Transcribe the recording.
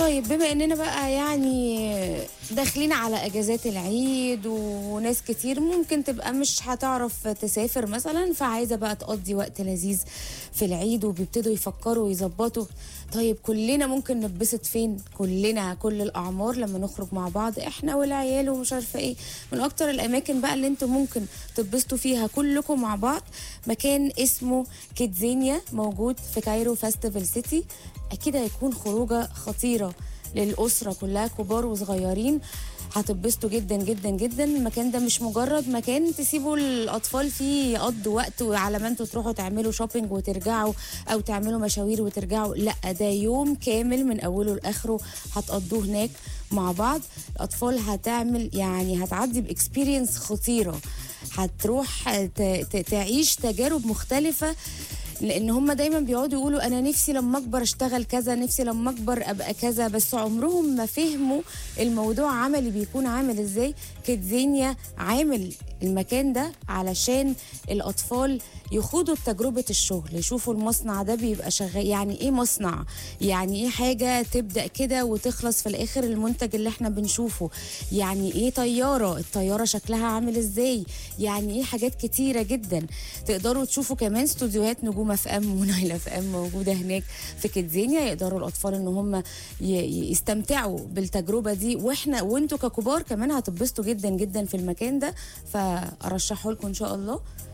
طيب بما اننا بقى يعني داخلين على اجازات العيد وناس كتير ممكن تبقى مش هتعرف تسافر مثلا فعايزه بقى تقضي وقت لذيذ في العيد وبيبتدوا يفكروا ويظبطوا طيب كلنا ممكن نتبسط فين كلنا كل الاعمار لما نخرج مع بعض احنا والعيال ومش عارفه ايه من اكتر الاماكن بقى اللي انتم ممكن تتبسطوا فيها كلكم مع بعض مكان اسمه كيدزينيا موجود في كايرو فاستيفال سيتي اكيد هيكون خروجه خطيره للاسره كلها كبار وصغيرين هتتبسطوا جدا جدا جدا المكان ده مش مجرد مكان تسيبوا الاطفال فيه يقضوا وقت وعلى ما انتوا تروحوا تعملوا شوبينج وترجعوا او تعملوا مشاوير وترجعوا لا ده يوم كامل من اوله لاخره هتقضوه هناك مع بعض الاطفال هتعمل يعني هتعدي باكسبيرينس خطيره هتروح ت- ت- تعيش تجارب مختلفه لان هم دايما بيقعدوا يقولوا انا نفسي لما اكبر اشتغل كذا نفسي لما اكبر ابقى كذا بس عمرهم ما فهموا الموضوع عملي بيكون عامل ازاي كيدزينيا عامل المكان ده علشان الاطفال يخوضوا تجربه الشغل يشوفوا المصنع ده بيبقى شغال يعني ايه مصنع يعني ايه حاجه تبدا كده وتخلص في الاخر المنتج اللي احنا بنشوفه يعني ايه طياره الطياره شكلها عامل ازاي يعني ايه حاجات كتيره جدا تقدروا تشوفوا كمان استوديوهات نجوم اف ام ونايل اف ام موجوده هناك في كيدزينيا يقدروا الاطفال ان هم ي- يستمتعوا بالتجربه دي واحنا وانتوا ككبار كمان هتتبسطوا جدا جدا في المكان ده فارشحه لكم ان شاء الله